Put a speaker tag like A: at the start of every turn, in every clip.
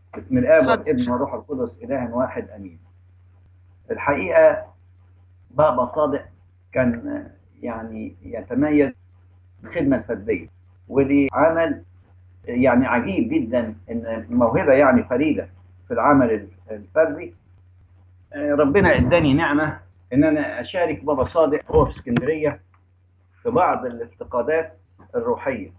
A: بسم الآب
B: اتفضل.
A: والابن والروح القدس إله واحد أمين. الحقيقة بابا صادق كان آه، يعني يتميز بالخدمة الفردية ودي عمل يعني عجيب جدا إن موهبة يعني فريدة في العمل الفردي آه، ربنا اداني نعمة إن أنا أشارك بابا صادق هو في اسكندرية في بعض الافتقادات الروحية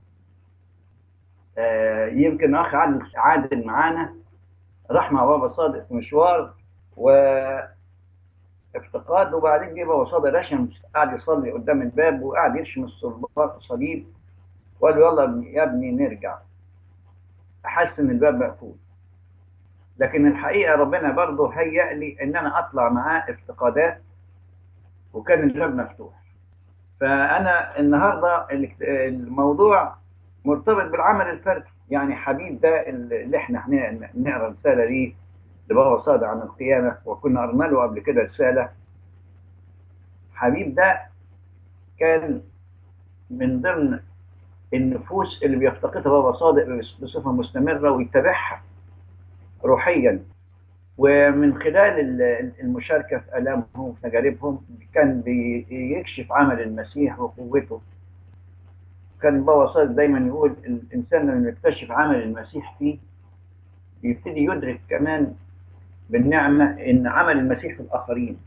A: آه، يمكن أخ عادل عادل معانا راح مع بابا صادق في مشوار و افتقاد وبعدين جه بابا صادق رشم قعد يصلي قدام الباب وقعد يرشم الصلبات الصليب وقال له يلا يا ابني- يا ابني نرجع احس ان الباب مقفول لكن الحقيقه ربنا برضه هيأ لي ان انا اطلع معاه افتقادات وكان الباب مفتوح فانا النهارده الاكت- الموضوع مرتبط بالعمل الفردي يعني حبيب ده اللي احنا هن- نقرا رساله ليه لبابا صادق عن القيامه وكنا قرنا له قبل كده رساله حبيب ده كان من ضمن النفوس اللي بيفتقدها بابا صادق بصفه مستمره ويتابعها روحيا ومن خلال ال- المشاركه في الامهم وفي تجاربهم كان بيكشف عمل المسيح وقوته كان بابا صادق دايما يقول الانسان لما يكتشف عمل المسيح فيه يبتدي يدرك كمان بالنعمه ان عمل المسيح في الاخرين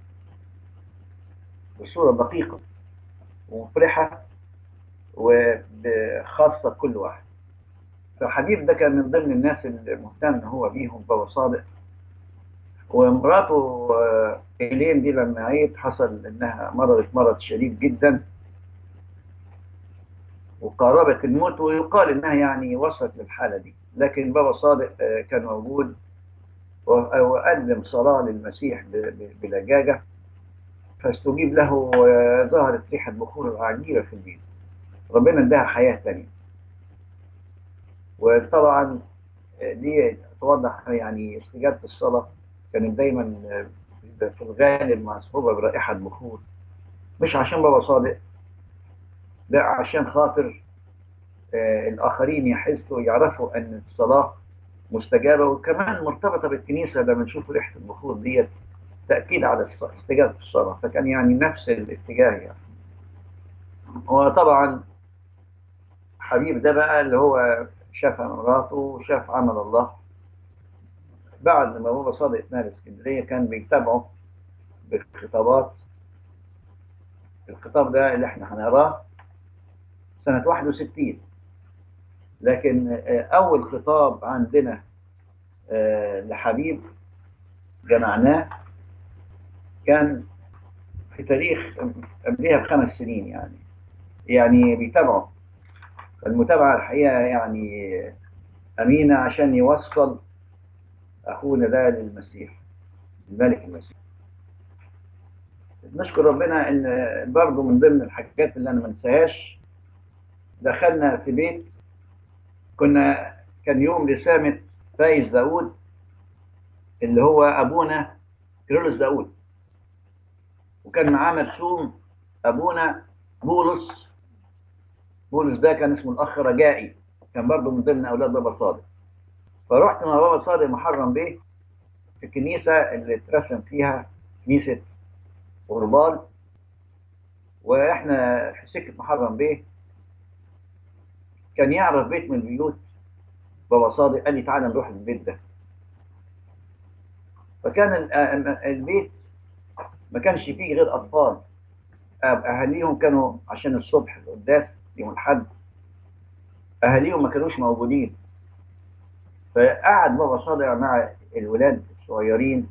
A: بصوره دقيقه ومفرحه وخاصه بكل واحد فحبيب ده كان من ضمن الناس المهتم هو بيهم بابا صادق ومراته آه، إيلين دي لما عيت حصل إنها مرضت مرض شديد جدا وقاربت الموت ويقال إنها يعني وصلت للحالة دي لكن بابا صادق آه، كان موجود و- وقدم صلاة للمسيح ب- ب- بلجاجة فاستجيب له وظهرت ريحة بخور عجيبة في البيت ربنا اداها حياة تانية وطبعا آه، دي توضح يعني استجابة الصلاة كانت دايما آه، في الغالب مصحوبة برائحة بخور مش عشان بابا صادق لا عشان خاطر آه، الآخرين يحسوا يعرفوا أن الصلاة مستجابة وكمان مرتبطة بالكنيسة لما نشوف ريحة البخور ديت تأكيد على الص- استجابة الصلاة فكان يعني نفس الاتجاه يعني وطبعا حبيب ده بقى اللي هو شاف مراته وشاف عمل الله بعد ما بابا صادق اتنقل اسكندرية كان بيتابعه بالخطابات الخطاب ده اللي احنا هنقراه سنة 61 لكن آه، أول خطاب عندنا آه، لحبيب جمعناه كان في تاريخ قبلها بخمس سنين يعني يعني بيتابعه المتابعة الحقيقة يعني أمينة عشان يوصل أخونا ده للمسيح الملك المسيح نشكر ربنا إن برضه من ضمن الحاجات اللي أنا ما انساهاش دخلنا في بيت كنا كان يوم رسامة فايز داوود اللي هو أبونا كيرلس داوود وكان معاه مرسوم أبونا بولس بولس ده كان اسمه الأخ رجائي كان برضه من ضمن أولاد بابا صادق فرحت مع بابا صادق محرم بيه في الكنيسة اللي اترسم فيها كنيسة غربال واحنا في سكة محرم بيه كان يعرف بيت من البيوت بابا صادق قال لي تعالى نروح البيت ده فكان ال- ال- البيت ما كانش فيه غير أطفال أه- أهاليهم كانوا عشان الصبح القداس يوم الحد أهاليهم ما كانوش موجودين فقعد بابا صادق مع الولاد الصغيرين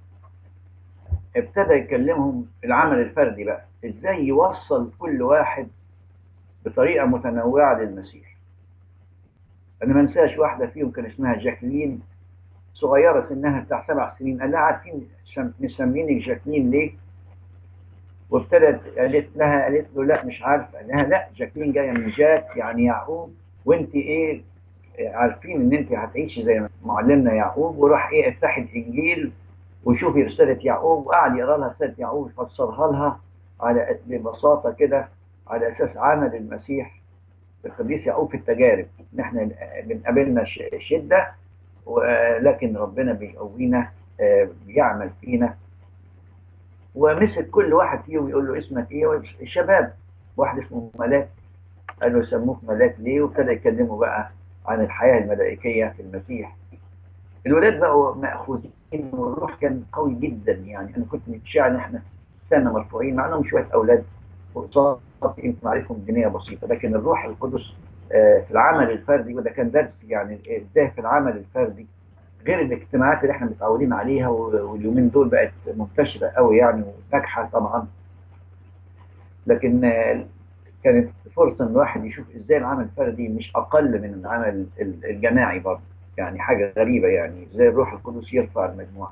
A: ابتدى يكلمهم العمل الفردي بقى ازاي يوصل كل واحد بطريقه متنوعه للمسيح انا ما انساش واحده فيهم كان اسمها جاكلين صغيره سنها بتاع سبع سنين قال لها عارفين شم- مسمينك جاكلين ليه؟ وابتدت قالت لها قالت له لا مش عارفه قال لها لا جاكلين جايه من جاك يعني يعقوب وانت ايه عارفين ان انت هتعيشي زي معلمنا يعقوب وراح ايه افتحي الانجيل وشوفي رساله يعقوب وقعد يقرا لها رساله يعقوب يفسرها لها على ببساطه كده على اساس عمل المسيح القديس يعقوب في التجارب ان احنا بنقابلنا ش- شده ولكن ربنا بيقوينا آه، بيعمل فينا ومسك كل واحد فيهم يقول له اسمك ايه الشباب واحد اسمه ملاك قال له سموك ملاك ليه وابتدى يكلموا بقى عن الحياة الملائكية في المسيح الولاد بقوا مأخوذين والروح كان قوي جدا يعني أنا كنت متشاع إن إحنا سنة مرفوعين مع إنهم شوية أولاد وقصاد يمكن معرفهم دينية بسيطة لكن الروح القدس آه، في العمل الفردي وده كان درس يعني ازاي في العمل الفردي غير الاجتماعات اللي احنا متعودين عليها و- واليومين دول بقت منتشرة قوي يعني وناجحة طبعا لكن آه، كانت فرصة ان الواحد يشوف ازاي العمل الفردي مش اقل من العمل ال- الجماعي برضه يعني حاجة غريبة يعني ازاي الروح القدس يرفع المجموعة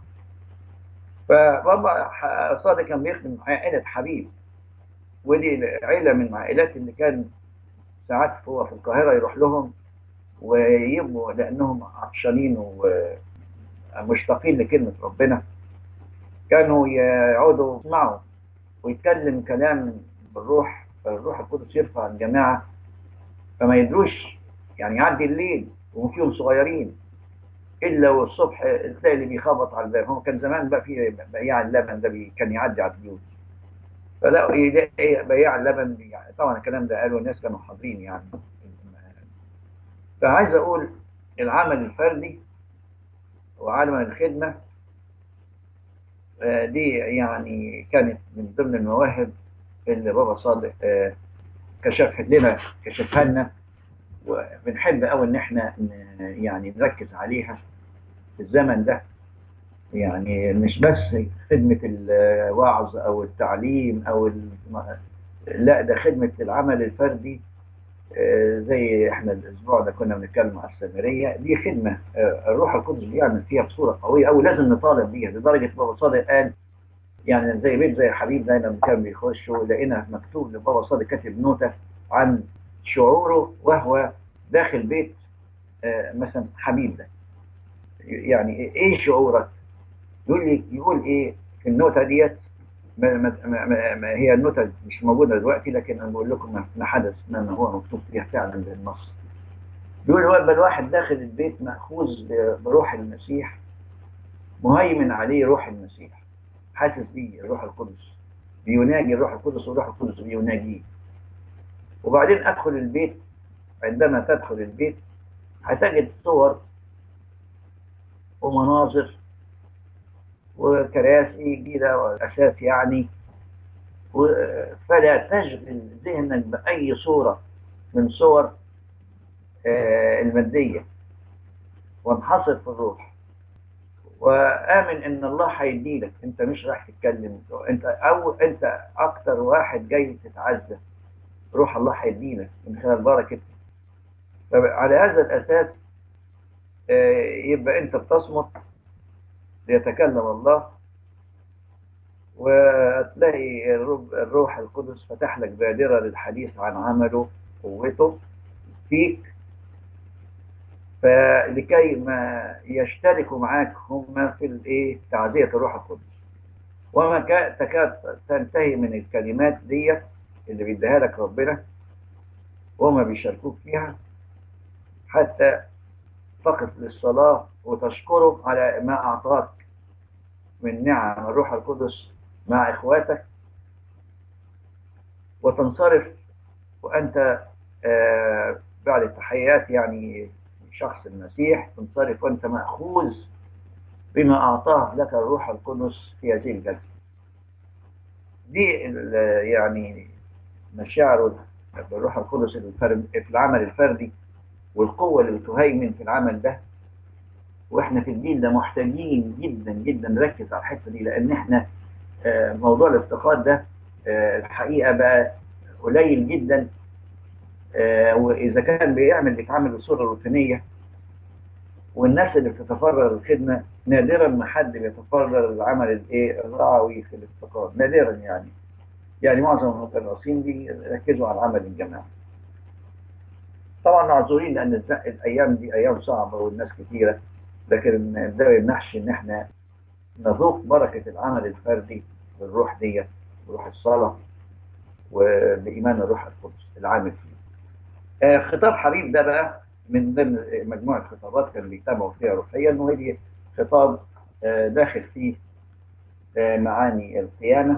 A: فبابا ح- صادق كان بيخدم عائلة حبيب ودي عيلة من العائلات اللي كان ساعات هو في القاهرة يروح لهم ويبقوا لأنهم عطشانين ومشتاقين لكلمة ربنا كانوا يقعدوا يسمعوا ويتكلم كلام بالروح فالروح القدس يرفع الجماعة فما يدروش يعني يعدي الليل وفيهم صغيرين إلا والصبح تلاقي اللي بيخبط على الباب هو كان زمان بقى في بياع اللبن ده بي- كان يعدي على البيوت فلقوا يلاقي بياع اللبن يعني طبعا الكلام ده قالوا الناس كانوا حاضرين يعني فعايز اقول العمل الفردي وعمل الخدمه آه، دي يعني كانت من ضمن المواهب اللي بابا صادق آه، كشفها لنا كشفها لنا وبنحب قوي ان احنا ن- يعني نركز عليها في الزمن ده يعني مش بس خدمة الوعظ او التعليم او الم- لا ده خدمة العمل الفردي آه، زي احنا الاسبوع ده كنا بنتكلم على السامريه دي خدمه آه، الروح القدس بيعمل فيها بصوره قويه او لازم نطالب بيها لدرجه بابا صادق قال يعني زي بيت زي حبيب ده لما كان بيخشوا لقينا مكتوب لبابا صادق كاتب نوته عن شعوره وهو داخل بيت آه، مثلا حبيب ده يعني ايه شعورك؟ يقول لي يقول ايه في النوته ديت ما ما ما ما ما هي النوتة مش موجودة دلوقتي لكن أنا بقول لكم ما- ما حدث ما هو مكتوب فيها فعلا بالنص بيقول هو يبقى الواحد داخل البيت مأخوذ ب- بروح المسيح مهيمن عليه روح المسيح حاسس بيه الروح القدس بيناجي الروح القدس والروح القدس بيناجيه وبعدين أدخل البيت عندما تدخل البيت هتجد صور ومناظر وكراسي جديدة وأساس يعني و- فلا تشغل ذهنك بأي صورة من صور آه، المادية وانحصر في الروح وآمن إن الله هيديلك أنت مش راح تتكلم أنت أو أنت أكتر واحد جاي تتعزى روح الله هيديلك من خلال بركة فعلى هذا الأساس آه، يبقى أنت بتصمت ليتكلم الله وتلاقي الرب- الروح القدس فتح لك بادرة للحديث عن عمله قوته فيك فلكي ما يشتركوا معاك هم في الايه تعزية الروح القدس وما كا- تكاد تنتهي من الكلمات ديت اللي بيديها لك ربنا وما بيشاركوك فيها حتى تقف للصلاة وتشكره على ما أعطاك من نعم الروح القدس مع إخواتك وتنصرف وأنت آه، بعد التحيات يعني شخص المسيح تنصرف وأنت مأخوذ بما أعطاه لك الروح القدس في هذه الجلسة دي ال- يعني مشاعر الروح القدس الفرد- في العمل الفردي والقوة اللي بتهيمن في العمل ده واحنا في الدين ده محتاجين جدا جدا نركز على الحته دي لان احنا آه، موضوع الافتقاد ده آه، الحقيقه بقى قليل جدا آه، واذا كان بيعمل بيتعامل بصوره روتينيه والناس اللي بتتفرغ للخدمه نادرا ما حد بيتفرغ للعمل الايه الرعوي في الافتقاد نادرا يعني يعني معظم المدرسين بيركزوا على العمل الجماعي طبعا معذورين لان الز- الايام دي ايام صعبه والناس كثيره لكن ده ما يمنعش ان احنا نذوق بركه العمل الفردي بالروح ديت بروح الصلاه وبايمان الروح القدس العامل فيه. آه، خطاب حبيب ده بقى من ضمن مجموعة خطابات كانوا بيتابعوا فيها روحيا وهي خطاب آه، داخل فيه آه، معاني القيامة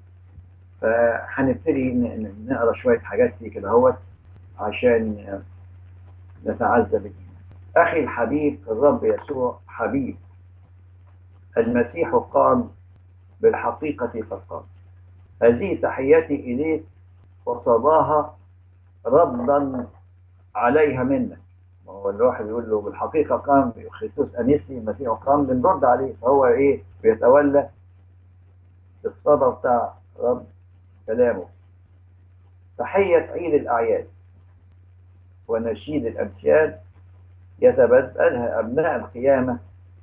A: فهنبتدي ن- ن- نقرا شوية حاجات فيه كده اهوت عشان آه، نتعزى بالإيمان أخي الحبيب الرب يسوع حبيب المسيح قام بالحقيقة قد قام هذه تحياتي إليك وصداها ردا عليها منك ما هو الواحد يقول له بالحقيقة قام خريستوس أنيسي المسيح قام بنرد عليه فهو إيه بيتولى الصدى بتاع رب كلامه تحية عيد الأعياد ونشيد الأمثال يتبدلها أبناء القيامة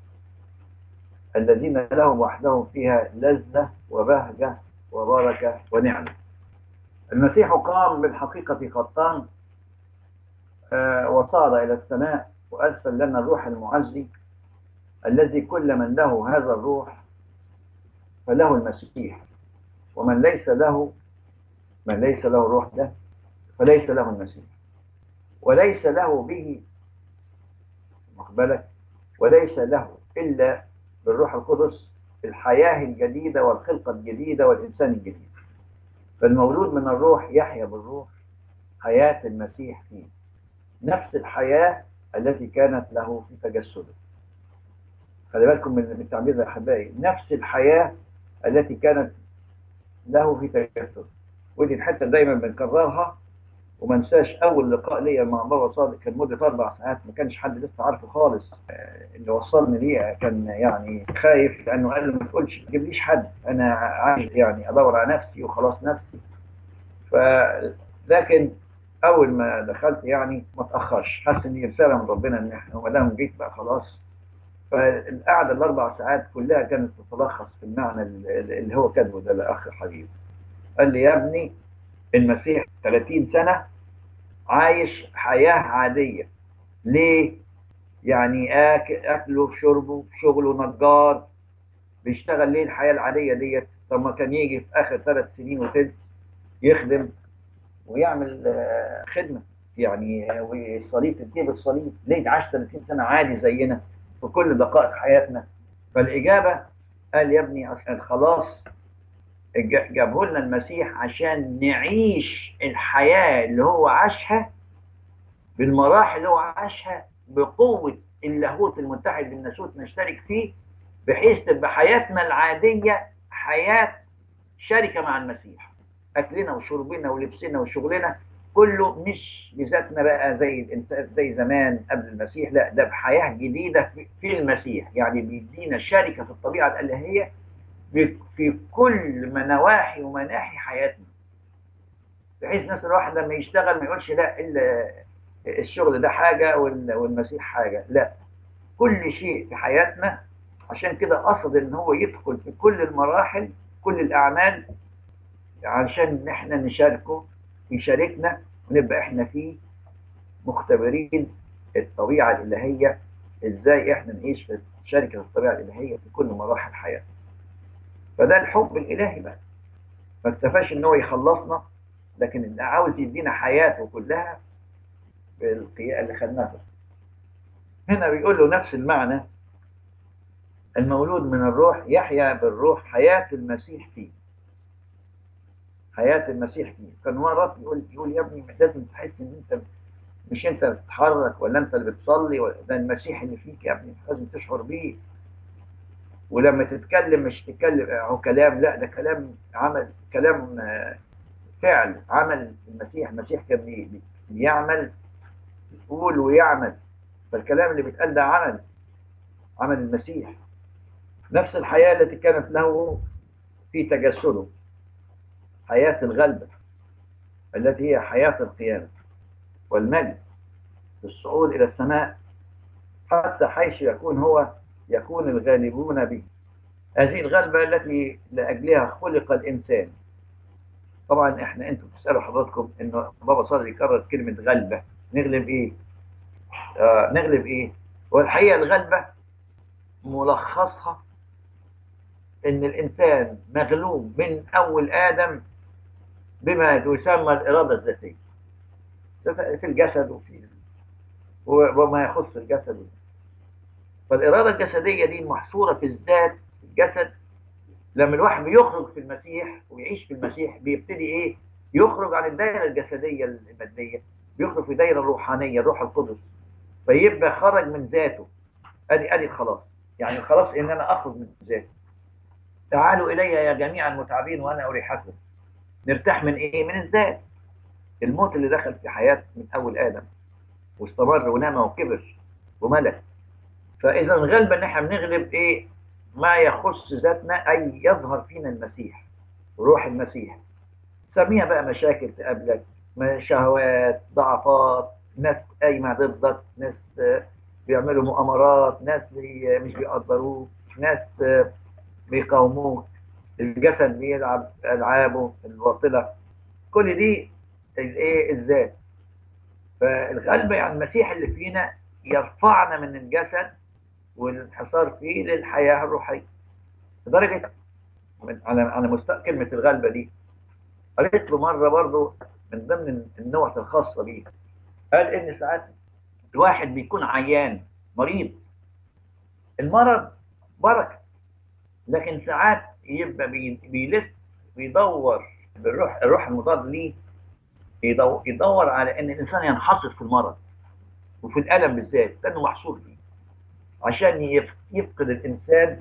A: الذين لهم وحدهم فيها لذة وبهجة وبركة ونعمة المسيح قام بالحقيقة قد قام آه، وصعد إلى السماء وأرسل لنا الروح المعزي الذي كل من له هذا الروح فله المسيح ومن ليس له من ليس له الروح ده فليس له المسيح وليس له به واخد بالك وليس له إلا بالروح القدس الحياة الجديدة والخلقة الجديدة والإنسان الجديد فالمولود من الروح يحيا بالروح حياة المسيح فيه نفس الحياة التي كانت له في تجسده خلي بالكم من من التعبير ده يا احبائي نفس الحياة التي كانت له في تجسده ودي الحتة دايما بنكررها وما انساش اول لقاء ليا مع بابا صادق كان مدة اربع ساعات ما كانش حد لسه عارفه خالص آه، اللي وصلني ليه كان يعني خايف لانه قال له ما تقولش ما تجيبليش حد انا عايز يعني ادور على نفسي وخلاص نفسي ف لكن اول ما دخلت يعني ما تاخرش حاسس ان دي رساله من ربنا ان احنا وما دام جيت بقى خلاص فالقعده الاربع ساعات كلها كانت تتلخص في المعنى اللي هو كاتبه ده الاخ حبيب قال لي يا ابني المسيح 30 سنه عايش حياه عاديه ليه؟ يعني أك... اكله في شربه في شغله نجار بيشتغل ليه الحياه العاديه ديت طب ما كان يجي في اخر ثلاث سنين وتلت يخدم ويعمل آه، خدمة يعني آه، والصليب تنتهي بالصليب ليه عاش 30 سنة عادي زينا في كل دقائق حياتنا فالإجابة قال يا ابني أصل الخلاص ج- جابه لنا المسيح عشان نعيش الحياة اللي هو عاشها بالمراحل اللي هو عاشها بقوة اللاهوت المتحد بالناسوت نشترك فيه بحيث تبقى حياتنا العادية حياة شركة مع المسيح اكلنا وشربنا ولبسنا وشغلنا كله مش بذاتنا بقى زي الانسان زي زمان قبل المسيح لا ده بحياه جديده في- في المسيح يعني بيدينا شركه في الطبيعه الالهيه في- في كل ما نواحي ومناحي حياتنا بحيث ناس الواحد لما يشتغل ما يقولش لا الا الشغل ده حاجه وال- والمسيح حاجه لا كل شيء في حياتنا عشان كده قصد ان هو يدخل في كل المراحل كل الاعمال عشان احنا نشاركه يشاركنا ونبقى احنا فيه مختبرين الطبيعة الإلهية ازاي احنا نعيش في شركة الطبيعة الإلهية في كل مراحل حياتنا فده الحب الإلهي بقى ما اكتفاش ان هو يخلصنا لكن اللي عاوز يدينا حياته كلها بالقياء اللي خدناها هنا بيقول له نفس المعنى المولود من الروح يحيا بالروح حياة المسيح فيه حياة المسيح فيه كان مرات يقول يقول يا ابني لازم تحس ان انت مش انت بتتحرك ولا انت اللي بتصلي ولا ده المسيح اللي فيك يا ابني لازم تشعر بيه ولما تتكلم مش تتكلم هو كلام لا ده كلام عمل كلام آه، فعل عمل المسيح المسيح كان بي- بيعمل يقول ويعمل فالكلام اللي بيتقال ده عمل عمل المسيح نفس الحياة التي كانت له في تجسده حياة الغلبة التي هي حياة القيامة والمجد بالصعود إلى السماء حتى حيث يكون هو يكون الغالبون به هذه الغلبة التي لأجلها خلق الإنسان طبعا احنا انتم بتسألوا حضراتكم انه بابا صادق يكرر كلمة غلبة نغلب ايه آه نغلب ايه والحقيقة الغلبة ملخصها ان الانسان مغلوب من اول ادم بما يسمى الاراده الذاتيه في الجسد وفي وما يخص الجسد فالإرادة الجسدية دي محصورة في الذات الجسد لما الواحد بيخرج في المسيح ويعيش في المسيح بيبتدي ايه يخرج عن الدائرة الجسدية المادية بيخرج في دائرة روحانية الروح القدس فيبقى خرج من ذاته ادي ادي الخلاص يعني الخلاص ان انا اخرج من ذاتي تعالوا الي يا جميع المتعبين وانا اريحكم نرتاح من ايه من الذات الموت اللي دخل في حياة من اول ادم واستمر ونام وكبر وملك فاذا غالبا ان احنا بنغلب ايه ما يخص ذاتنا اي يظهر فينا المسيح روح المسيح سميها بقى مشاكل تقابلك شهوات ضعفات ناس قايمه ضدك ناس بيعملوا مؤامرات ناس بي مش بيقدروك ناس بيقاوموك الجسد بيلعب العابه الباطله كل دي الايه الذات فالغلبة يعني المسيح اللي فينا يرفعنا من الجسد والانحصار فيه للحياة الروحية لدرجة من على على مستوى كلمة الغلبة دي قالت له مرة برضه من ضمن النوع الخاصة بيه قال إن ساعات الواحد بيكون عيان مريض المرض بركة لكن ساعات يبقى بيلف بيدور بالروح الروح المضاد ليه يدور, يدور على ان الانسان ينحصر في المرض وفي الالم بالذات لانه محصور فيه عشان يفقد الانسان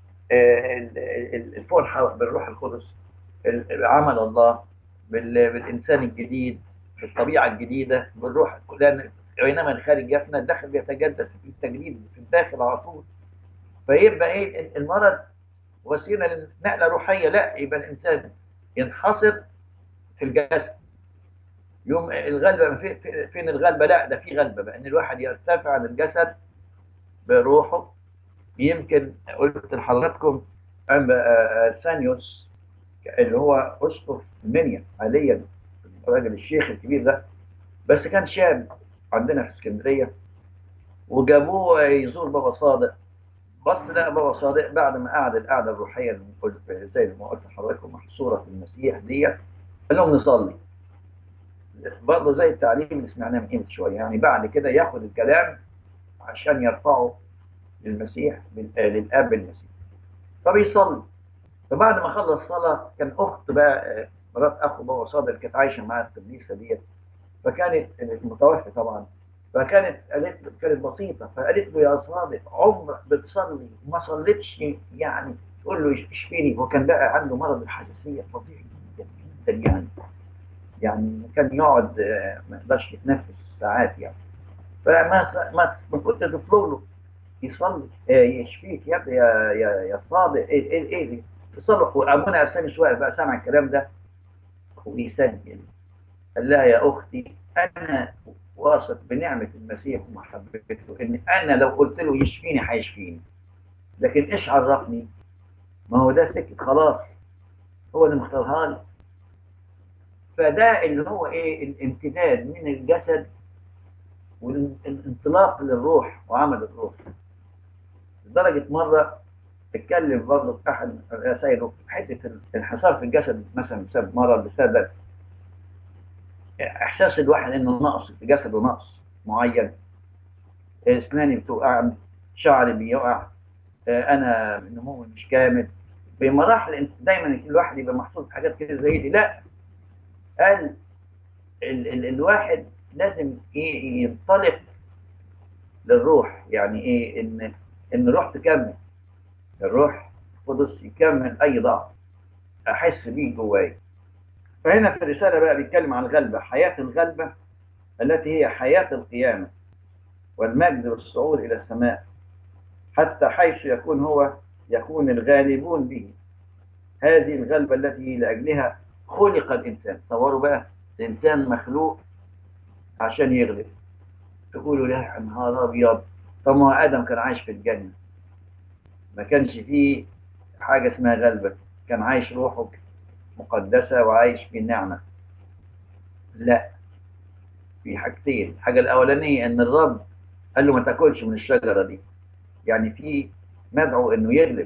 A: الفرحه بالروح القدس عمل الله بالانسان الجديد بالطبيعه الجديده بالروح لان بينما الخارج يفنى الداخل بيتجدد في التجديد في الداخل على طول فيبقى ايه المرض وسيله لنقله روحيه لا يبقى الانسان ينحصر في الجسد يوم الغلبة فين الغلبة لا ده في غلبة بقى ان الواحد يرتفع عن الجسد بروحه يمكن قلت لحضراتكم سانيوس اللي هو اسقف المنيا حاليا الراجل الشيخ الكبير ده بس كان شاب عندنا في اسكندريه وجابوه يزور بابا صادق بص لقى بابا صادق بعد ما قعد القعده الروحيه اللي قلت زي ما قلت لحضراتكم محصوره في المسيح ديت قال لهم نصلي برضه زي التعليم اللي سمعناه من قيمه شويه يعني بعد كده ياخد الكلام عشان يرفعه للمسيح للاب المسيح فبيصلي فبعد ما خلص صلاه كان اخت بقى مرات اخو بابا صادق كانت عايشه معاه القديسه ديت فكانت متوفى طبعا فكانت قالت له كانت بسيطه فقالت له يا صادق عمرك بتصلي وما صليتش يعني تقول له اشفيني هو كان بقى عنده مرض الحساسيه فظيع جدا جدا يعني يعني كان يقعد ما يقدرش يتنفس ساعات يعني فما ما ما كنت تطلب له يصلي يشفيك يا يا يا يا صادق ايه ايه ايه يصلي وابونا اسامي شويه بقى سامع الكلام ده ويسجل قال لها يا اختي انا واثق بنعمه المسيح ومحبته ان انا لو قلت له يشفيني هيشفيني لكن ايش عرفني؟ ما هو ده سكت خلاص هو اللي مختارها لي فده اللي هو ايه الامتداد من الجسد والانطلاق للروح وعمل الروح لدرجة مرة اتكلم برضه في احد رسائله في حته الانحصار في الجسد مثلا بسبب مرض بسبب احساس الواحد انه نقص في جسده نقص معين اسناني بتوقع شعري بيقع انا نموي مش كامل بمراحل دايما الواحد يبقى محطوط في حاجات كده زي دي لا قال ال ال الواحد لازم ايه ينطلق للروح يعني ايه ان ان الروح تكمل الروح القدس يكمل اي ضعف احس بيه جوايا فهنا في الرساله بقى بيتكلم عن الغلبه حياه الغلبه التي هي حياه القيامه والمجد والصعود الى السماء حتى حيث يكون هو يكون الغالبون به هذه الغلبه التي لاجلها خلق الانسان تصوروا بقى الانسان مخلوق عشان يغلب تقولوا لا نهار ابيض طب ما ادم كان عايش في الجنه ما كانش فيه حاجه اسمها غلبه كان عايش روحه مقدسه وعايش في النعمه لا في حاجتين الحاجه الاولانيه ان الرب قال له ما تاكلش من الشجره دي يعني في مدعو انه يغلب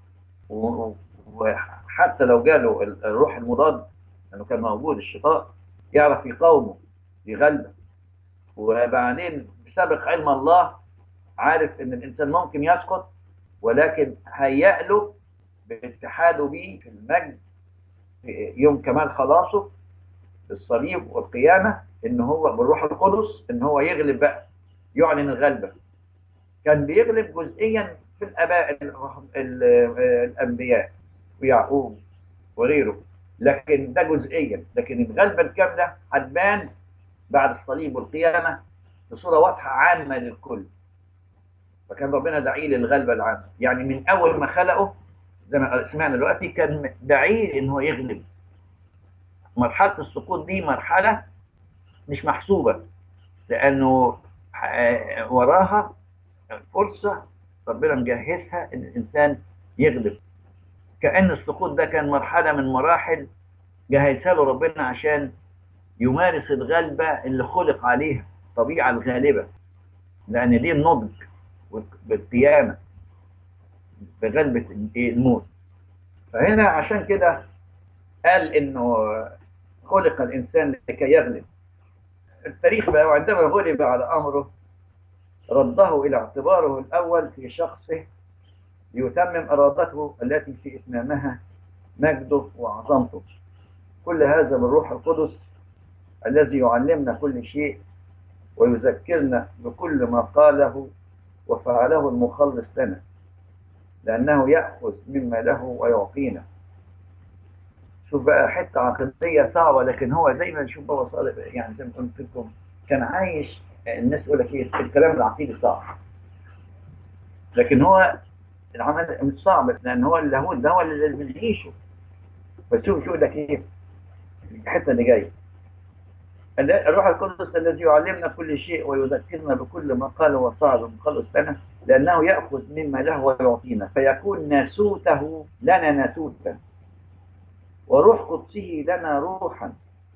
A: وحتى لو جاله الروح المضاد لانه كان موجود الشيطان يعرف يقاومه يغلب وبعدين بسابق علم الله عارف ان الانسان ممكن يسقط ولكن هيأ له باتحاده به في المجد في يوم كمال خلاصه بالصليب والقيامة ان هو بالروح القدس ان هو يغلب بقى يعلن الغلبة كان بيغلب جزئيا في الاباء ال- ال- الانبياء ويعقوب وغيره لكن ده جزئيا لكن الغلبة الكاملة هتبان بعد الصليب والقيامة بصورة واضحة عامة للكل فكان ربنا داعي للغلبة العامة يعني من أول ما خلقه زي ما سمعنا دلوقتي كان داعي إن هو يغلب مرحلة السقوط دي مرحلة مش محسوبة لأنه ح- وراها فرصة ربنا مجهزها إن الإنسان يغلب كأن السقوط ده كان مرحلة من مراحل جهزها له ربنا عشان يمارس الغلبة اللي خلق عليها الطبيعة الغالبة لأن دي النضج بالقيامة بغلبة الموت فهنا عشان كده قال إنه خلق الإنسان لكي يغلب التاريخ بقى وعندما غلب على أمره رده إلى اعتباره الأول في شخصه ليتمم إرادته التي في إتمامها مجده وعظمته كل هذا بالروح القدس الذي يعلمنا كل شيء ويذكرنا بكل ما قاله وفعله المخلص لنا لأنه يأخذ مما له ويعطينا شوف بقى حتة عقدية صعبة لكن هو دايما شوف بابا صالح يعني زي ما قلت لكم كان عايش الناس يقول لك ايه الكلام العقيدي صعب لكن هو العمل مش صعب لأن هو اللاهوت ده هو اللي بنعيشه بس شوف شو لك ايه الحتة اللي جايه الروح القدس الذي يعلمنا كل شيء ويذكرنا بكل ما قال وصار المخلص لنا لأنه يأخذ مما له ويعطينا فيكون ناسوته لنا ناسوتا وروح قدسه لنا روحا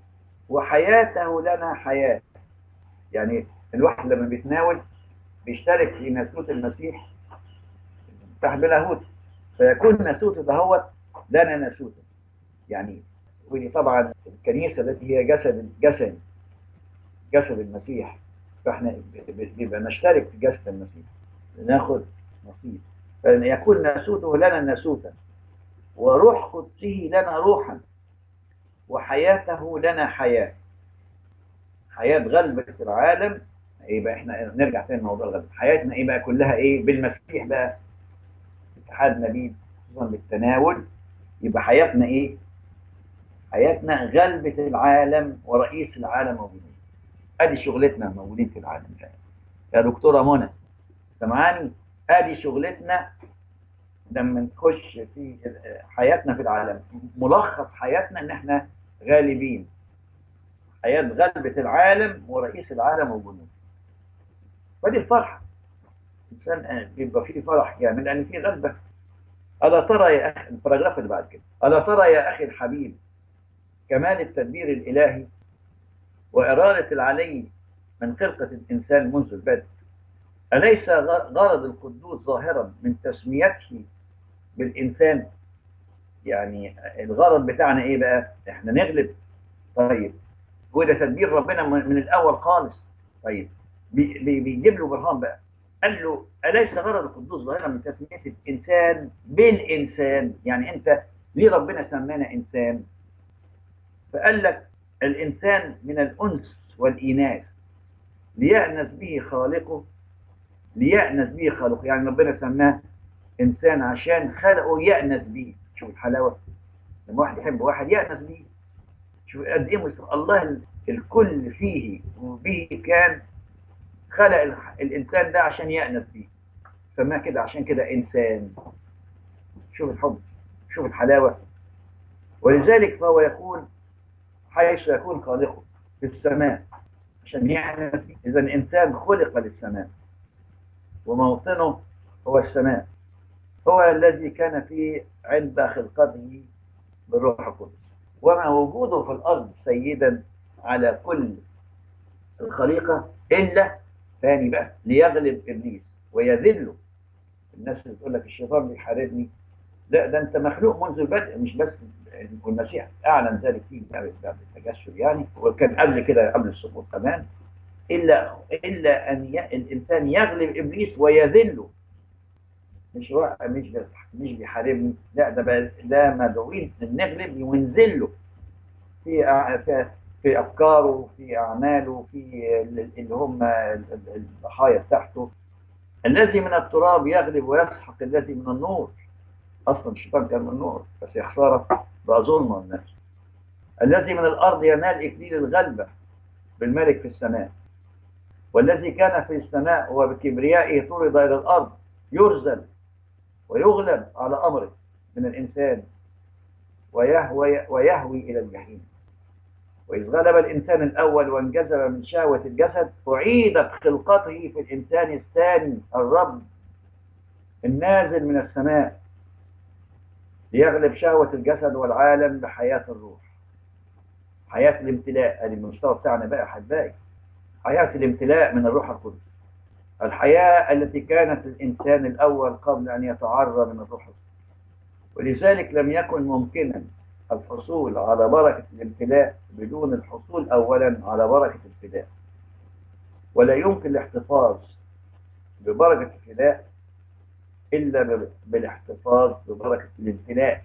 A: وحياته لنا حياة يعني الواحد لما بيتناول بيشترك في ناسوت المسيح تحت بلاهوت فيكون ناسوته دهوت لنا ناسوتا يعني ودي طبعا الكنيسة التي هي جسد جسد جسد المسيح فاحنا بيبقى نشترك في جسد المسيح ناخد نصيب فإن يكون ناسوته لنا ناسوتا وروح قدسه لنا روحا وحياته لنا حياة حياة غلبة العالم ايه بقى احنا نرجع تاني لموضوع الغلبة حياتنا ايه بقى كلها ايه بالمسيح بقى اتحادنا بيه خصوصا بالتناول يبقى حياتنا ايه حياتنا غلبة العالم ورئيس العالم موجودين ادي شغلتنا موجودين في العالم ده يا دكتورة منى سمعاني ادي شغلتنا لما نخش في حياتنا في العالم ملخص حياتنا ان احنا غالبين حياة غلبة العالم ورئيس العالم موجودين فدي الفرحة الإنسان بيبقى فيه فرح جامد لأن فيه غلبة ألا ترى يا أخي الباراجراف اللي بعد كده ألا ترى يا أخي الحبيب كمال التدبير الإلهي وإرادة العلي من خلقة الإنسان منذ البدء أليس غرض القدوس ظاهرا من تسميته بالإنسان يعني الغرض بتاعنا إيه بقى إحنا نغلب طيب وده تدبير ربنا من الأول خالص طيب بيجيب له برهان بقى قال له أليس غرض القدوس ظاهرا من تسمية الإنسان بالإنسان يعني أنت ليه ربنا سمانا إنسان فقال لك الإنسان من الأنس والإناث ليأنس به خالقه ليأنس به خالقه يعني ربنا سماه إنسان عشان خلقه يأنس به شوف الحلاوة لما واحد يحب واحد يأنس به شوف قد إيه الله الكل فيه وبه كان خلق الإنسان ده عشان يأنس به سماه كده عشان كده إنسان شوف الحب شوف الحلاوة ولذلك فهو يكون حيث يكون خالقه في السماء عشان يأنس به إذا الإنسان خلق للسماء وموطنه هو السماء هو الذي كان فيه عند خلقته بالروح القدس وما وجوده في الأرض سيدا على كل الخليقة إلا ثاني بقى ليغلب إبليس ويذله الناس اللي تقول لك الشيطان بيحاربني لا ده أنت مخلوق منذ البدء مش بس والمسيح أعلن ذلك فيه بعد التجسد يعني وكان قبل كده قبل السقوط كمان إلا إلا أن ي... الإنسان يغلب إبليس ويذله مش هو مش مش بيحاربني لا ده بقى ده مدعوين ان نغلب ونذله في في في افكاره في اعماله في اللي هم الضحايا بتاعته الذي من التراب يغلب ويسحق الذي من النور اصلا الشيطان كان من النور بس يا خساره بقى ظلمه الناس الذي من الارض ينال اكليل الغلبه بالملك في السماء والذي كان في السماء وبكبريائه طرد الى الارض يرزل ويغلب على أمره من الإنسان ويهوي, ويهوي إلى الجحيم وإذ غلب الإنسان الأول وانجذب من شهوة الجسد أعيدت خلقته في الإنسان الثاني الرب النازل من السماء ليغلب شهوة الجسد والعالم بحياة الروح حياة الامتلاء ادي المستوى بتاعنا بقى حباي حياة الامتلاء من الروح القدس الحياة التي كانت للإنسان الأول قبل أن يتعرى من الروح القدس ولذلك لم يكن ممكنا الحصول على بركة الامتلاء بدون الحصول أولا على بركة الفداء ولا يمكن الاحتفاظ ببركة الفداء إلا بالاحتفاظ ببركة الامتلاء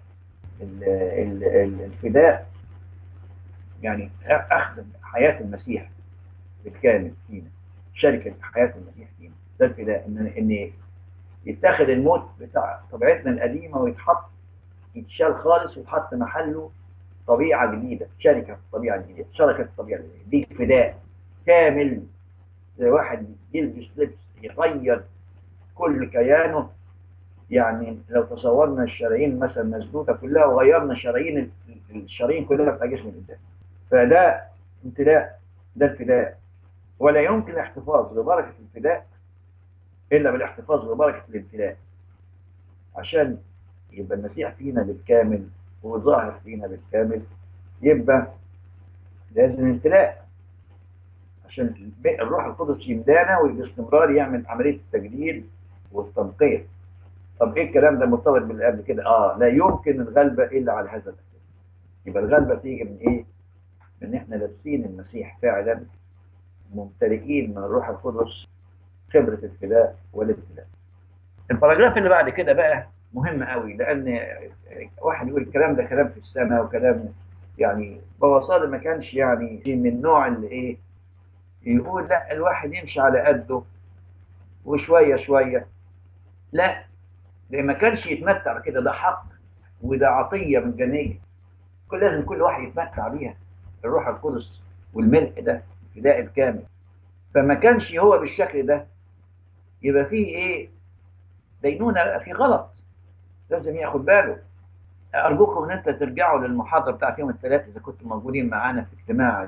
A: الفداء يعني أخذ حياة المسيح بالكامل فينا شركة حياة المسيح فينا ده الفداء إن إن يتاخد الموت بتاع طبيعتنا القديمة ويتحط يتشال خالص ويتحط محله طبيعة جديدة شركة في الطبيعة الجديدة شركة في الطبيعة الجديدة دي فداء كامل زي واحد يلبس لبس يغير كل كيانه يعني لو تصورنا الشرايين مثلا مسدودة كلها وغيرنا شرايين الشرايين كلها بتاع جسم الإنسان فده امتلاء ده الفداء ولا يمكن الاحتفاظ ببركة الفداء إلا بالاحتفاظ ببركة الامتلاء عشان يبقى المسيح فينا بالكامل وظاهر فينا بالكامل يبقى لازم امتلاء عشان الروح القدس يمدانا وباستمرار يعمل عملية التجديد والتنقية طب ايه الكلام ده مرتبط باللي قبل كده اه لا يمكن الغلبة الا على هذا الاساس يبقى الغلبة تيجي من ايه من احنا لابسين المسيح فعلا ممتلئين من الروح القدس خبرة الفداء والابتلاء الباراجراف اللي بعد كده بقى مهم قوي لان واحد يقول الكلام ده كلام في السماء وكلام يعني ببساطه ما كانش يعني من النوع اللي ايه يقول لا الواحد يمشي على قده وشويه شويه لا ده ما كانش يتمتع كده ده حق وده عطيه مجانيه كل لازم كل واحد يتمتع بيها الروح القدس والملء ده الفداء الكامل فما كانش هو بالشكل ده يبقى فيه ايه دينونة في غلط لازم ياخد باله أرجوكم إن أنت ترجعوا للمحاضرة بتاعت يوم الثلاث إذا كنتم موجودين معانا في اجتماع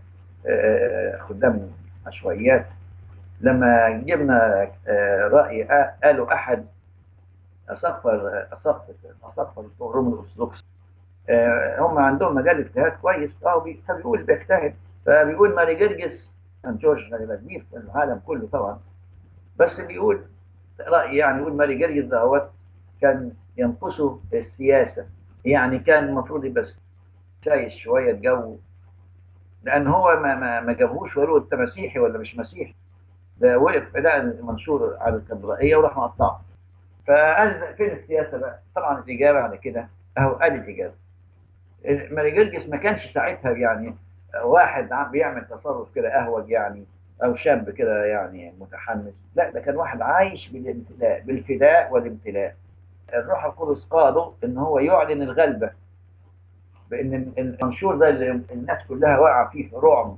A: خدام عشوائيات لما جبنا رأي قالوا أحد أصفر أصفر أصفر الروم الأرثوذكس هم عندهم مجال اجتهاد كويس أه فبيقول بيجتهد فبيقول ماري جرجس كان جورج غالبا كبير في العالم كله طبعا بس بيقول رأي يعني يقول ماري جرجس دوت كان ينقصه السياسة يعني كان المفروض يبقى شايش شوية جو لأن هو ما ما ما جابوش وقالوا أنت مسيحي ولا مش مسيحي ده وقف لقى المنشور على الكبرائية وراح مقطعه فقال فين السياسة بقى؟ طبعا الإجابة على كده أهو قال الإجابة ماري جرجس ما كانش ساعتها يعني واحد عم بيعمل تصرف كده أهوج يعني أو شاب كده يعني متحمس لا ده كان واحد عايش بالامتلاء بالفداء والامتلاء الروح القدس قاده ان هو يعلن الغلبه بان المنشور ده اللي الناس كلها واقعه فيه في رعب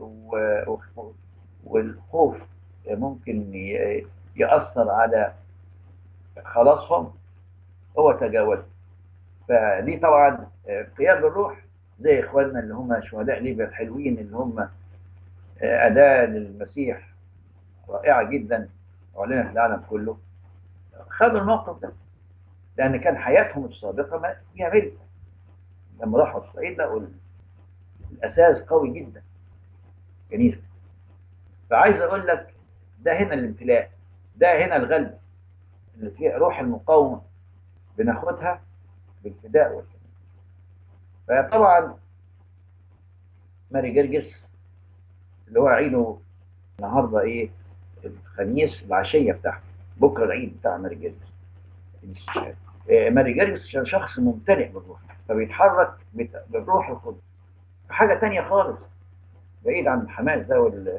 A: والخوف ممكن ياثر على خلاصهم هو تجاوز فدي طبعا قيام بالروح زي اخواننا اللي هم شهداء ليبيا الحلوين اللي هم اداه للمسيح رائعه جدا اعلنت في العالم كله خدوا الموقف ده لأن كان حياتهم السابقة ما فيها ملك لما راحوا الصعيد لقوا الأساس قوي جدا كنيسة فعايز أقول لك ده هنا الامتلاء ده هنا الغلب اللي فيه روح المقاومة بناخدها بالفداء والكلام فطبعا ماري جرجس اللي هو عينه النهارده ايه الخميس العشيه بتاعته بكره العيد بتاع ماري جرجس الاستشهاد آه، ماري جرجس كان شخص ممتلئ بالروح فبيتحرك بت- بالروح القدس حاجه تانية خالص بعيد عن الحماس ده وال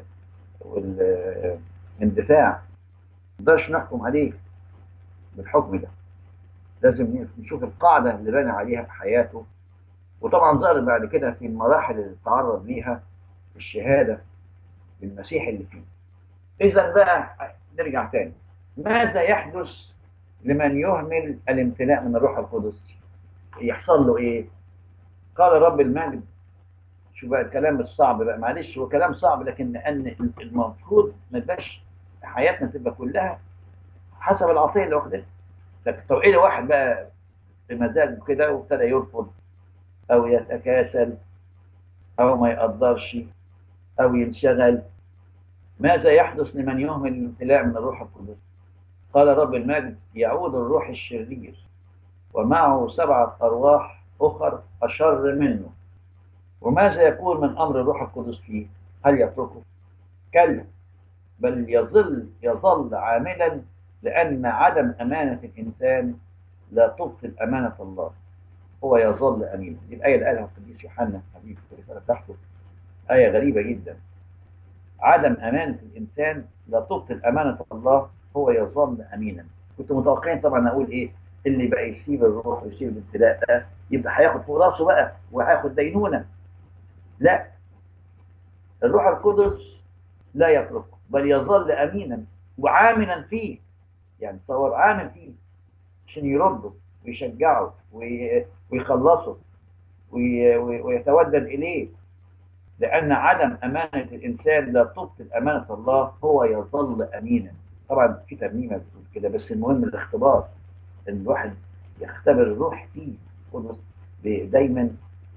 A: والاندفاع ما نقدرش نحكم عليه بالحكم ده لازم نشوف القاعده اللي بنى عليها في حياته وطبعا ظهر بعد كده في المراحل اللي تعرض ليها في الشهاده بالمسيح اللي فيه اذا بقى نرجع تاني ماذا يحدث لمن يهمل الامتلاء من الروح القدس يحصل له ايه قال رب المجد شو بقى الكلام الصعب بقى معلش هو كلام صعب لكن ان المفروض ما تبقاش حياتنا تبقى كلها حسب العطيه اللي واخدينها لكن طب ايه لو واحد بقى بمزاجه كده وابتدى يرفض او يتكاسل او ما يقدرش او ينشغل ماذا يحدث لمن يهمل الامتلاء من الروح القدس قال رب المجد يعود الروح الشرير ومعه سبعة أرواح أخر أشر منه وماذا يكون من أمر الروح القدس فيه هل يتركه كلا بل يظل يظل عاملا لأن عدم أمانة الإنسان لا تبطل أمانة الله هو يظل أمينا دي الآية اللي قالها القديس يوحنا حبيبي في الرسالة بتاعته آية غريبة جدا عدم أمانة الإنسان لا تبطل أمانة الله هو يظل أمينا كنت متوقعين طبعا أقول إيه اللي بقى يسيب الروح ويسيب الابتلاء ده يبقى هياخد فوق راسه بقى وهياخد دينونة لا الروح القدس لا يتركه بل يظل أمينا وعاملا فيه يعني تصور عامل فيه عشان يرده ويشجعه وي- ويخلصه وي- وي- ويتودد إليه لأن عدم أمانة الإنسان لا تبطل أمانة الله هو يظل أمينا طبعا في ترنيمة بتقول كده بس المهم الاختبار إن الواحد يختبر الروح فيه القدس ب- دايما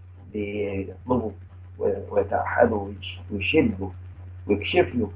A: بيطلبه و- ويتعهده ويش- ويشده ويكشف له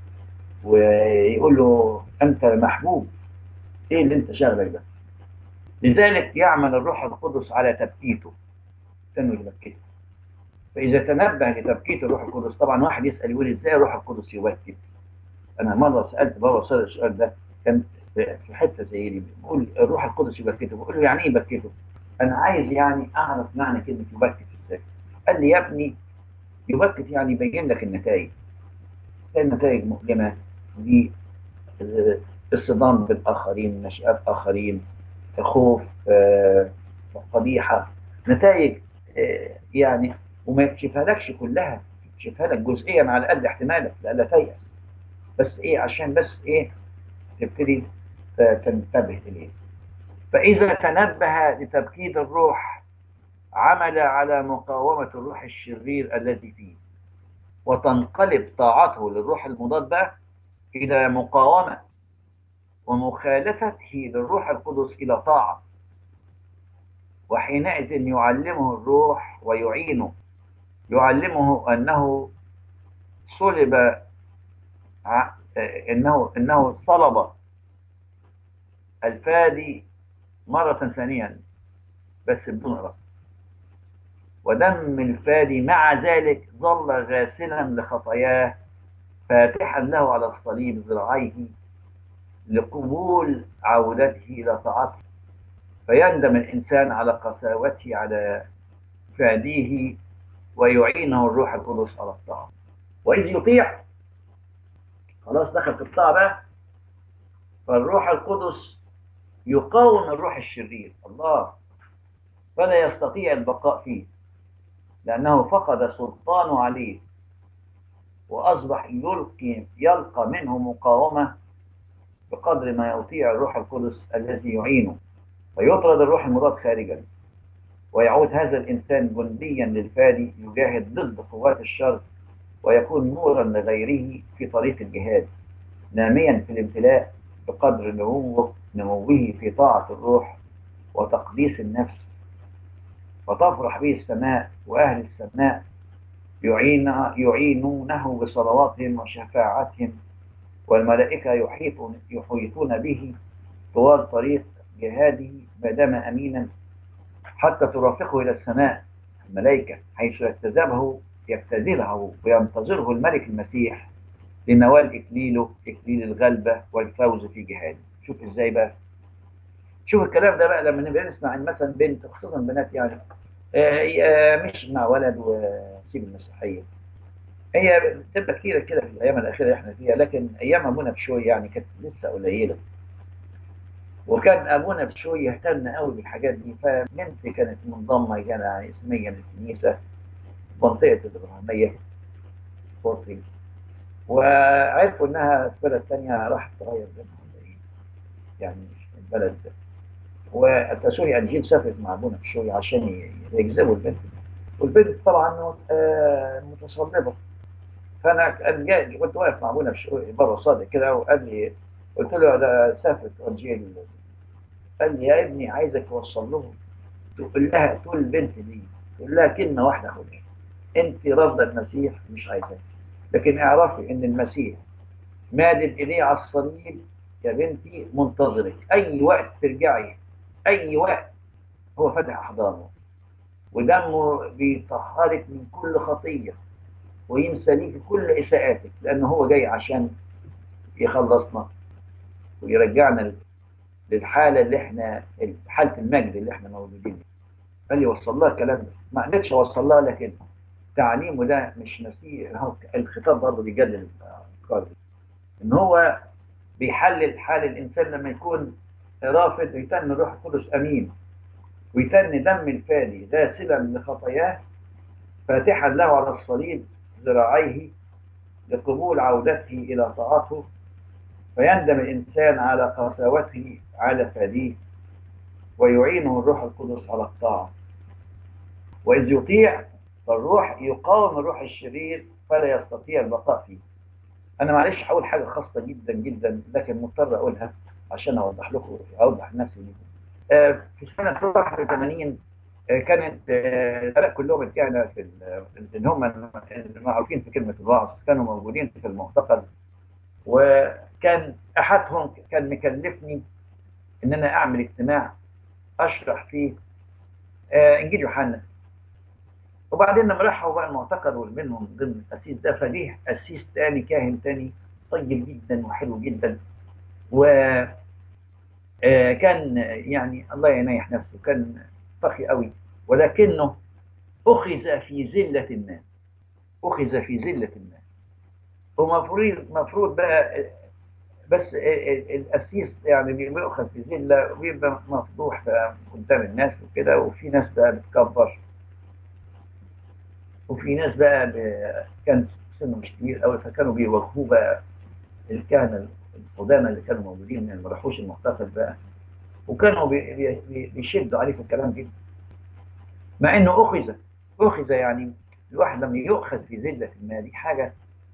A: ويقول له أنت محبوب إيه اللي أنت شغلك ده لذلك يعمل الروح القدس على تبكيته انه يبكته فاذا تنبه لتبكيت الروح القدس طبعا واحد يسال يقول ازاي الروح القدس يبكت انا مره سالت بابا صار السؤال ده كان في في حته زي دي بقول الروح القدس يبكته بقول له يعني ايه يبكته انا عايز يعني اعرف معنى كلمه يبكت ازاي قال لي يا ابني يبكت يعني يبين لك النتائج النتائج مؤلمه دي آه، اصطدام بالاخرين نشأات اخرين خوف آه، قبيحه نتائج آه، يعني وما يكشفها لكش كلها يكشفها لك جزئيا على قد احتمالك لألا تيأس بس ايه عشان بس ايه تبتدي آه، تنتبه اليه فاذا تنبه لتبكيد الروح عمل على مقاومة الروح الشرير الذي فيه وتنقلب طاعته للروح المضاد بقى إلى مقاومة ومخالفته للروح القدس إلى طاعة وحينئذ يعلمه الروح ويعينه يعلمه أنه صلب ع- إنه إنه صلب الفادي مرة ثانية بس بدون إرادة ودم الفادي مع ذلك ظل غاسلا لخطاياه فاتحا له على الصليب ذراعيه لقبول عودته إلى طاعته فيندم الإنسان على قساوته على فاديه ويعينه الروح القدس على الطاعة وإذ يطيع خلاص دخل في الطاعة بقى فالروح القدس يقاوم الروح الشرير الله فلا يستطيع البقاء فيه لأنه فقد سلطانه عليه وأصبح يلقي يلقى منه مقاومة بقدر ما يطيع الروح القدس الذي يعينه فيطرد الروح المضاد خارجا ويعود هذا الإنسان جنديا للفادي يجاهد ضد قوات الشر ويكون نورا لغيره في طريق الجهاد ناميا في الامتلاء بقدر نموه نموه في طاعة الروح وتقديس النفس وتفرح به السماء وأهل السماء يعين يعينونه بصلواتهم وشفاعتهم والملائكة يحيطون, يحيطون به طوال طريق جهاده ما دام أمينا حتى ترافقه إلى السماء الملائكة حيث يجتذبه يجتذبه وينتظره الملك المسيح لنوال إكليله إكليل الغلبة والفوز في جهاده شوف إزاي بقى شوف الكلام ده بقى لما نبقى نسمع مثلا بنت خصوصا بنات يعني آه مش مع ولد وسيب المسيحية هي بتبقى كتيرة كده في الأيام الأخيرة احنا فيها لكن أيام أبونا بشوي يعني كانت لسه قليلة وكان أبونا بشوي يهتم قوي بالحاجات دي فبنتي كانت منضمة كان اسميا للكنيسة منطقة الإبراهيمية فورتي وعرفوا إنها في بلد تانية راحت تغير بينها ولا إيه يعني مش من البلد ده وتسوري أنجيل سافرت مع أبونا بشوي عشان يجذبوا البنت والبنت طبعا متصلبة فأنا كان جاي كنت واقف مع أبونا بشوي بره صادق كده وقال لي قلت له ده سافرت أنجيل قال لي يا ابني عايزك توصل لهم تقول لها تقول البنت دي تقول لها كلمة واحدة خدها انت رافضه المسيح مش عايزاه لكن اعرفي ان المسيح مادد ايديه على الصليب يا بنتي منتظرك اي وقت ترجعي اي وقت هو فتح احضانه ودمه بيطهرك من كل خطيه وينسى ليك كل اساءاتك لانه هو جاي عشان يخلصنا ويرجعنا للحاله اللي احنا حاله المجد اللي احنا موجودين قال لي وصل لها الكلام ده ما قدرتش اوصل لها لكن تعليمه ده مش مسيح هو الخطاب برضه بيجدد الافكار ان هو بيحلل حال الانسان لما يكون رافض ويتن الروح القدس امين ويتن دم الفادي غاسلا لخطاياه فاتحا له على الصليب ذراعيه لقبول عودته الى طاعته فيندم الانسان على قساوته على فاديه ويعينه الروح القدس على الطاعه واذ يطيع فالروح يقاوم الروح الشرير فلا يستطيع البقاء فيه انا معلش هقول حاجه خاصه جدا جدا لكن مضطر اقولها عشان اوضح لكم اوضح نفسي لكم آه في سنه 81 آه كانت الاباء آه كلهم الكهنه في ان هم المعروفين في كلمه الوعظ كانوا موجودين في المعتقل وكان احدهم كان مكلفني ان انا اعمل اجتماع اشرح فيه انجيل يوحنا وبعدين لما راحوا بقى المعتقل والمنهم ضمن القسيس ده فجه قسيس تاني كاهن تاني طيب جدا وحلو جدا و كان يعني الله ينيح نفسه كان فخي قوي ولكنه أخذ في زلة ما أخذ في زلة ما ومفروض مفروض بقى بس القسيس يعني بيؤخذ في زلة وبيبقى مفضوح قدام الناس وكده وفي ناس بقى بتكبر وفي ناس بقى كان سنه مش كبير قوي فكانوا بيوجهوه بقى الكهنه القدامى اللي كانوا موجودين من ما راحوش المعتقل بقى وكانوا بي بي بيشدوا عليه في الكلام جدا مع انه اخذ اخذ يعني الواحد لما يؤخذ في زله ما دي حاجه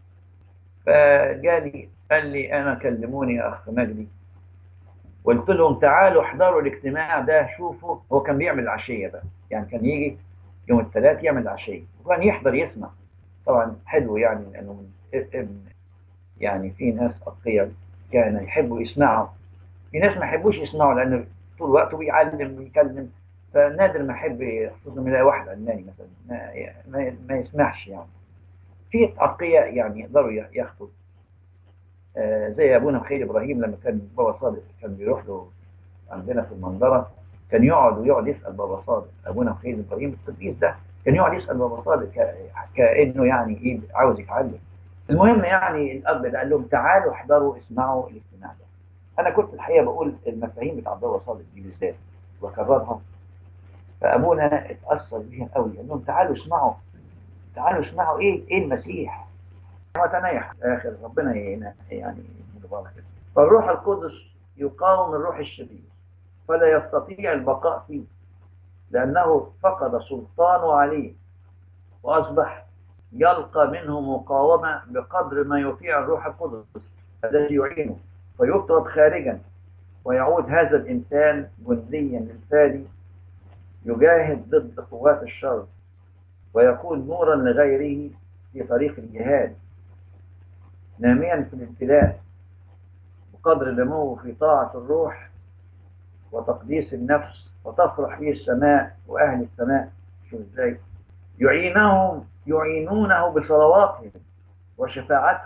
A: فجالي قال لي انا كلموني يا اخ مجدي قلت لهم تعالوا احضروا الاجتماع ده شوفوا هو كان بيعمل العشيه بقى يعني كان يجي يوم الثلاث يعمل العشيه وكان يحضر يسمع طبعا حلو يعني لانه من ابن يعني في ناس اتقياء كانوا يحبوا يسمعوا في ناس ما يحبوش يسمعوا لان طول وقته بيعلم ويكلم فنادر ما يحب خصوصا يلاقي واحد علماني مثلا ما, ما, ما يسمعش يعني في اتقياء يعني يقدروا ياخدوا آه زي ابونا خير ابراهيم لما كان بابا صادق كان بيروح له عندنا في المنظره كان يقعد ويقعد يسال بابا صادق ابونا خير ابراهيم القديس ده كان يقعد يسال بابا صادق كانه يعني ايه عاوز يتعلم المهم يعني الاب ده قال لهم تعالوا احضروا اسمعوا الاجتماع ده انا كنت الحقيقه بقول المفاهيم بتاع بابا صادق دي بالذات وكررها فابونا اتاثر بيها قوي قال لهم تعالوا اسمعوا تعالوا اسمعوا ايه ايه المسيح وتنايح اخر ربنا يعني مبارك فالروح القدس يقاوم الروح الشرير فلا يستطيع البقاء فيه لأنه فقد سلطانه عليه وأصبح يلقى منه مقاومة بقدر ما يطيع الروح القدس الذي يعينه فيطرد خارجا ويعود هذا الإنسان جنديا للفادي يجاهد ضد قوات الشر ويكون نورا لغيره في طريق الجهاد ناميا في الابتلاء بقدر نموه في طاعة الروح وتقديس النفس وتفرح به السماء وأهل السماء شو ازاي يعينهم يعينونه بصلواتهم وشفاعتهم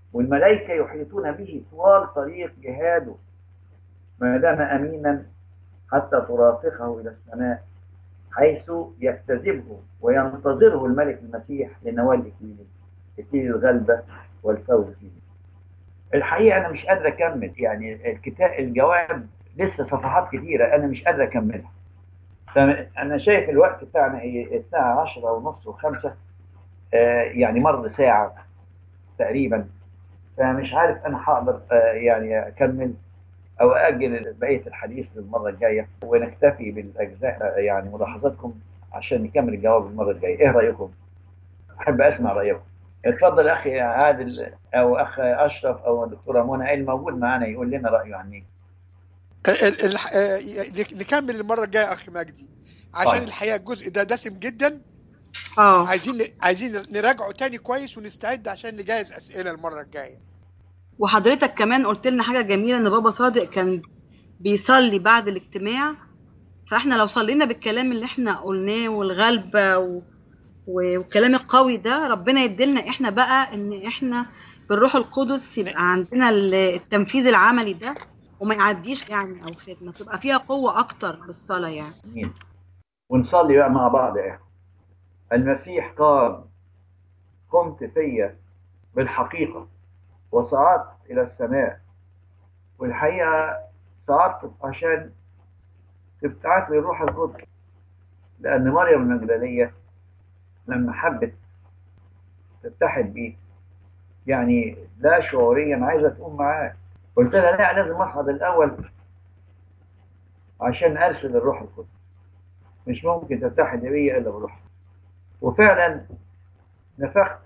A: والملائكة يحيطون به طوال طريق جهاده ما دام أمينا حتى ترافقه إلى السماء حيث يجتذبه وينتظره الملك المسيح لنوال إكليله إكليل الغلبة والفوز فيه الحقيقة أنا مش قادر أكمل يعني الكتاب الجواب لسه صفحات كتيرة أنا مش قادر أكملها فأنا شايف الوقت بتاعنا إيه الساعة عشرة ونص وخمسة آه يعني مر ساعة تقريبا فمش عارف أنا هقدر آه يعني أكمل أو أجل بقية الحديث للمرة الجاية ونكتفي بالأجزاء يعني ملاحظاتكم عشان نكمل الجواب المرة الجاية إيه رأيكم؟ أحب أسمع رأيكم اتفضل أخي عادل أو أخ أشرف أو دكتورة منى الموجود معانا يقول لنا رأيه عن إيه
B: ال- ال- آه، نكمل المره الجايه اخي مجدي عشان
A: طيب.
B: الحقيقه الجزء ده دسم جدا
C: اه
B: عايزين عايزين نراجعه تاني كويس ونستعد عشان نجهز اسئله المره الجايه
C: وحضرتك كمان قلت لنا حاجه جميله ان بابا صادق كان بيصلي بعد الاجتماع فاحنا لو صلينا بالكلام اللي احنا قلناه والغلبه و... والكلام القوي ده ربنا يديلنا احنا بقى ان احنا بالروح القدس يبقى عندنا ال- التنفيذ العملي ده وما يعديش يعني او خدمه تبقى فيها قوه اكتر بالصلاه يعني
A: آمين ونصلي بقى مع بعض يا إخوة المسيح قال قمت فيا بالحقيقة وصعدت إلى السماء والحقيقة صعدت عشان تبتعت لي الروح القدس لأن مريم المجدلية لما حبت تتحد بيه يعني لا شعوريا عايزة تقوم معاه قلت لها لا لازم أصعد الأول عشان أرسل الروح القدس مش ممكن تتحد بيا إلا بالروح وفعلا نفخت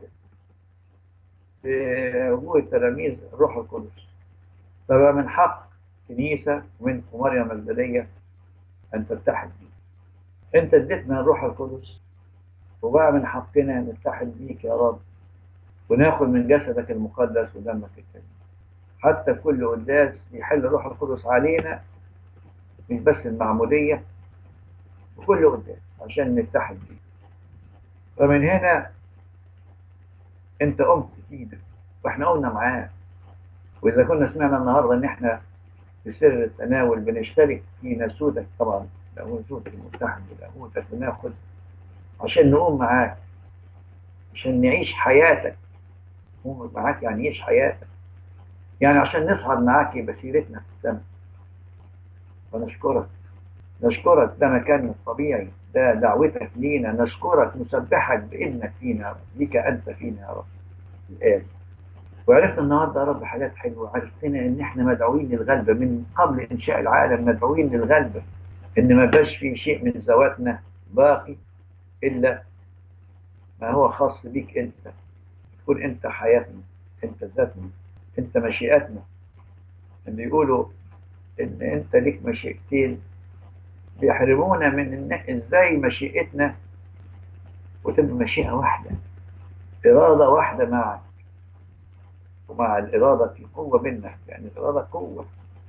A: في وجوه التلاميذ الروح القدس فبقى من حق كنيسة ومن مريم المجدلية أن تتحد بيه أنت اديتنا الروح القدس وبقى من حقنا نتحد بيك يا رب وناخد من جسدك المقدس ودمك الكريم حتى كل قداس يحل الروح القدس علينا مش بس المعمودية وكل قداس عشان نتحد بيه فمن هنا انت قمت فينا واحنا قمنا معاه واذا كنا سمعنا النهارده ان احنا في سر التناول بنشترك في ناسوتك طبعا ناسوتك المتحد بلاهوتك وناخد عشان نقوم معاك عشان نعيش حياتك نقوم معاك يعني نعيش حياتك يعني عشان نصعد معاك يبقى سيرتنا في السماء فنشكرك نشكرك ده مكاننا الطبيعي ده دعوتك لينا نشكرك نسبحك بإذنك فينا يا رب ليك أنت فينا يا رب الآن وعرفنا النهارده يا رب حاجات حلوه عرفتنا ان احنا مدعوين للغلبه من قبل انشاء العالم مدعوين للغلبه ان ما بقاش في شيء من ذواتنا باقي الا ما هو خاص بيك انت تكون انت حياتنا انت ذاتنا انت مشيئتنا ان يقولوا ان انت ليك مشيئتين بيحرمونا من ان ازاي مشيئتنا وتبقى مشيئه واحده اراده واحده معك ومع الإرادة في قوة منك يعني الإرادة قوة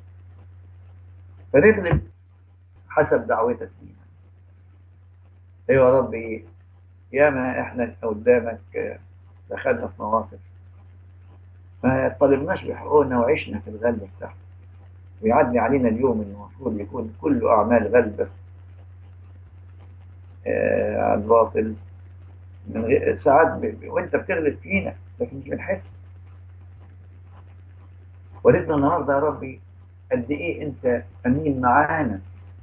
A: فنغلب حسب دعوتك فينا أيوة يا ربي ياما إحنا قدامك دخلنا في مواقف ما طلبناش بحقوقنا وعشنا في الغلبة بتاعتك ويعدي علينا اليوم اللي المفروض يكون كله أعمال غلبة آه على الباطل من غير ساعات ب... ب... وانت بتغلب فينا لكن مش بنحس وريتنا النهارده يا ربي قد ايه انت امين معانا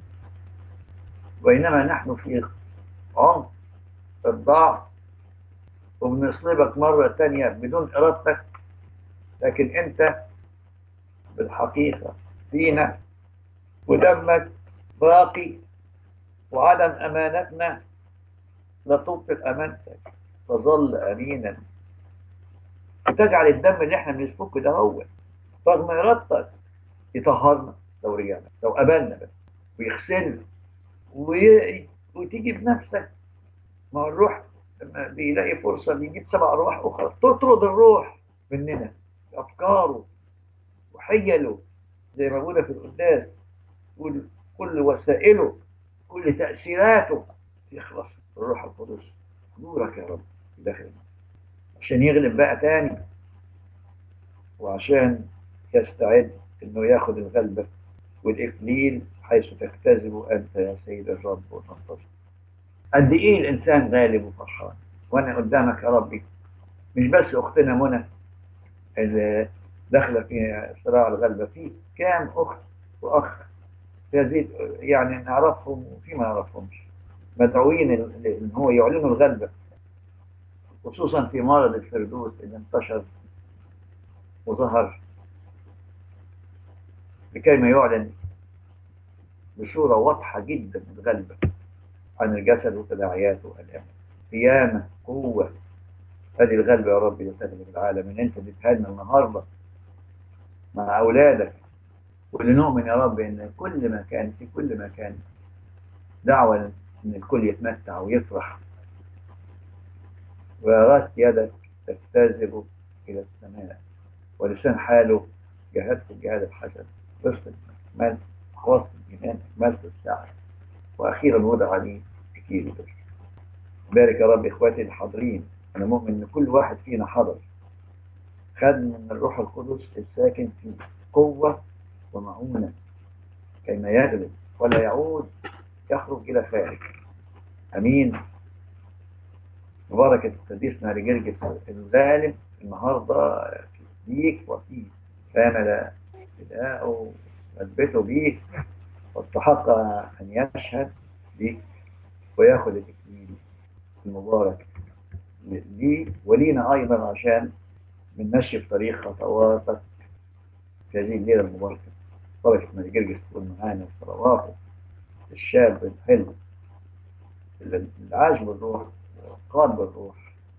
A: بينما نحن في عمق الضعف وبنصلبك مرة تانية بدون إرادتك لكن أنت بالحقيقة فينا ودمك باقي وعدم أمانتنا لا تبطل أمانتك تظل أمينا وتجعل الدم اللي احنا بنسفكه ده هو رغم إرادتك يطهرنا لو رجعنا لو قبلنا بس ويغسلنا وي... وتيجي بنفسك ما هو الروح لما بيلاقي فرصة بيجيب سبع أرواح أخرى تطرد الروح مننا أفكاره وحيله زي ما بقولها في القداس كل كل وسائله كل تأثيراته يخلص الروح القدس نورك يا رب داخلنا عشان يغلب بقى تاني وعشان يستعد انه ياخد الغلبة والإكليل حيث تجتذب أنت يا سيد الرب وتنتصر قد إيه الإنسان غالب وفرحان وأنا قدامك يا ربي مش بس أختنا منى اللي داخلة في صراع الغلبة في كام أخت وأخ يزيد يعني نعرفهم وفي ما نعرفهمش مدعوين إن هو يعلنوا الغلبة خصوصا في مرض الفردوس اللي انتشر وظهر لكي ما يعلن بصورة واضحة جدا الغلبة عن الجسد وتداعياته والآن قيامة قوة هذه الغلبة يا رب اللي تغلب العالم ان انت اديتها لنا النهارده مع اولادك واللي نؤمن يا رب ان كل مكان في كل مكان دعوة ان الكل يتمتع ويفرح وراس يدك تجتذب الى السماء ولسان حاله جهدت الجهاد الحسن وسط اكمال وسط الجنان اكملت السعي واخيرا وضع لي كتير بس بارك يا رب اخواتي الحاضرين انا مؤمن ان كل واحد فينا حضر خد من الروح القدس الساكن فيه قوة ومعونة كيما يغلب ولا يعود يخرج إلى خارج أمين مباركة قديسنا لجرجس الغالب النهاردة ليك وفيه كامل فداءه وثبته بيك واستحق أن يشهد بيك وياخذ الإكليل المبارك لي ولينا أيضا عشان بنمشي في طريق خطواتك في هذه الليلة المباركة بركة ما جرجس تكون معانا في صلواته الشاب الحلو اللي عاش بالروح وقاد بالروح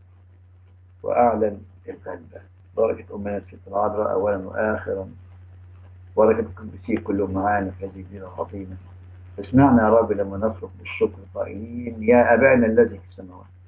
A: وأعلن الغلبة بركة أمنا الست العذراء أولا وآخرا بركة القديسين كلهم معانا في هذه الليلة العظيمة اسمعنا يا رب لما نصرخ بالشكر قائلين يا أبانا الذي في السماوات